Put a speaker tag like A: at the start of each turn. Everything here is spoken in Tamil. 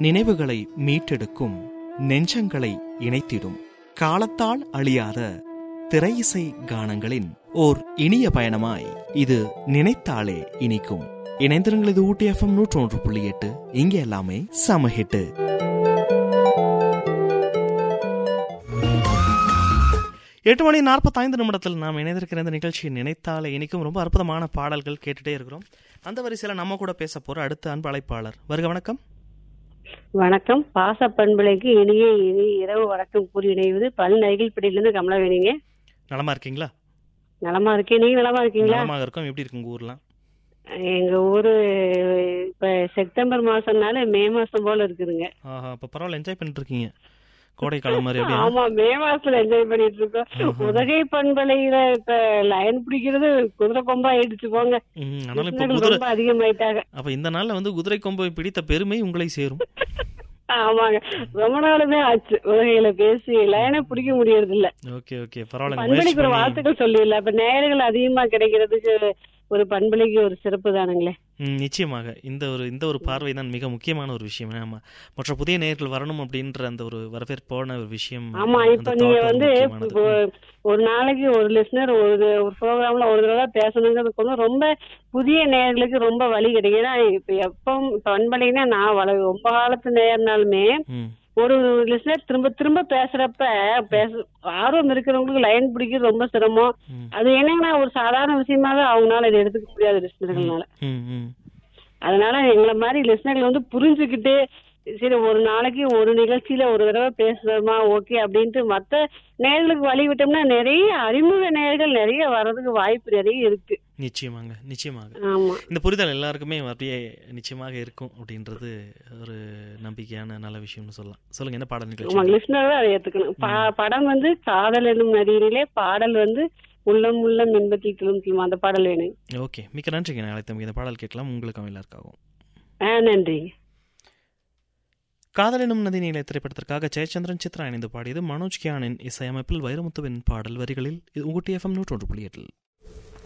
A: நினைவுகளை மீட்டெடுக்கும் நெஞ்சங்களை இணைத்திடும் காலத்தால் அழியாத திரையிசை கானங்களின் ஓர் இனிய பயணமாய் இது நினைத்தாலே இனிக்கும் இணைந்திருங்கள் இது ஊட்டி எஃப்எம் நூற்றொன்று புள்ளி எட்டு இங்கே எல்லாமே சம ஹிட்டு எட்டு மணி நாற்பத்தைந்து நிமிடத்தில் நாம் இணைந்திருக்கிற இந்த நிகழ்ச்சி நினைத்தாலே இனிக்கும் ரொம்ப அற்புதமான பாடல்கள் கேட்டுட்டே இருக்கிறோம் அந்த வரிசையில் நம்ம கூட பேச போற அடுத்த அன்பு அழைப்பாளர் வருக வணக்கம்
B: வணக்கம் பாச பண்புலைக்கு இனிய இனி இரவு வணக்கம் கூறி இணைவது பல் நைகில்படியிலிருந்து கமலவேணிங்க
A: நலமா இருக்கீங்களா
B: நலமா இருக்கேன் நீங்க நலமா இருக்கீங்களா
A: நலமாக இருக்கும் எப்படி இருக்கு உங்க ஊர்லாம்
B: எங்க ஊரு இப்ப செப்டம்பர் மாசம்னால மே மாசம் போல இருக்குதுங்க
A: ஆஹா அப்ப பரவாயில்ல என்ஜாய் பண்ணிட்டு இருக்கீங்க கோடை காலம் மாதிரி அப்படியே
B: ஆமா மே மாசத்துல என்ஜாய் பண்ணிட்டு இருக்கோம் உதகை பண்பலையில இப்ப லைன் பிடிக்கிறது குதிரை கொம்பா ஆயிடுச்சு போங்க
A: ம், ஆனாலும் இப்ப
B: விருந்தினர்கள்
A: குதிரை
B: ரொம்ப அதிகமாயிட்டாங்க
A: அப்ப இந்த நாள்ல வந்து குதிரை கொம்பை பிடித்த பெருமை உங்களை சேரும்
B: ஆமாங்க ரொம்ப நாளுமே ஆச்சு உதகையில பேசி லைனை பிடிக்க முடியறது இல்ல
A: ஓகே ஓகே பரவாயில்ல முயற்சி
B: பண்பலைக்கு ஒரு
A: பண்ணி
B: வாழ்த்துக்கள் சொல்லிடலாம் இப்ப நேயர்கள் அதிகமா கிடைக்கிறதுக்கு ஒரு பண்பலைக்கு ஒரு சிறப்பு தானுங்களே
A: ம், நிச்சயமாக இந்த ஒரு இந்த ஒரு பார்வை தான் மிக முக்கியமான ஒரு விஷயம் ஆமா மற்ற புதிய நேயர்கள் வரணும் அப்படின்ற அந்த ஒரு வரவேற்பான ஒரு விஷயம்
B: ஆமா
A: அந்த
B: இப்ப
A: thought
B: நீங்க
A: ரொம்ப
B: வந்து
A: முக்கியமானது.
B: இப்போ ஒரு நாளைக்கு ஒரு லிஸ்னர் ஒரு ஒரு ப்ரோக்ராம்ல ஒரு தடவை பேசணுங்கிறதுக்கு வந்து ரொம்ப புதிய நேயர்களுக்கு ரொம்ப வழி கிடைக்கும் ஏன்னா இப்ப எப்போ பண்பலைன்னா நான் வள ரொம்ப காலத்து நேயர்னாலுமே
A: ம்,
B: ஒரு லிஸ்னர் திரும்ப திரும்ப பேசுறப்ப பேச ஆர்வம் இருக்கிறவங்களுக்கு லைன் பிடிக்கிறது ரொம்ப சிரமம்
A: ம்,
B: அது என்னன்னா ஒரு சாதாரண விஷயமாவே அவங்களால இதை எடுத்துக்க முடியாது லிஸ்னர்கள்னால
A: ம், ம்.
B: அதனால எங்களை மாதிரி லிஸ்னர்கள் வந்து புரிஞ்சுக்கிட்டு சரி ஒரு நாளைக்கு ஒரு நிகழ்ச்சியில ஒரு தடவை பேசுறோமா ஓகே அப்படின்ட்டு மத்த நேர்களுக்கு வழி விட்டோம்னா நிறைய அறிமுக நேர்கள் நிறைய வர்றதுக்கு வாய்ப்பு நிறைய இருக்கு
A: நிச்சயமாங்க நிச்சயமாக
B: ஆமா
A: இந்த புரிதல் எல்லாருக்குமே அப்படியே நிச்சயமாக இருக்கும் அப்படின்றது ஒரு நம்பிக்கையான நல்ல விஷயம்னு சொல்லலாம் சொல்லுங்க என்ன பாடல்
B: ஆமா
A: நிகழ்ச்சி
B: லிஸ்னர் தான் அதை ஏத்துக்கணும் பா- படம் வந்து காதல் என்னும் நதியிலே பாடல் வந்து உள்ளம் உள்ளம் இன்பத்தில் கிளம்பும் அந்த பாடல் வேணும்
A: ஓகே மிக்க நன்றிங்க நான் அழைத்த இந்த பாடல் கேட்கலாம் உங்களுக்கும் எல்லாருக்காகவும்
B: ஆ நன்றி
A: காதலினும் நதி நீலை திரைப்படத்திற்காக ஜெயச்சந்திரன் சித்ரா இணைந்து பாடியது மனோஜ் கியானின் இசையமைப்பில் வைரமுத்துவின் பாடல் வரிகளில் இது ஊட்டி எஃப்எம் நூற்றொன்று புள்ளி எட்டில்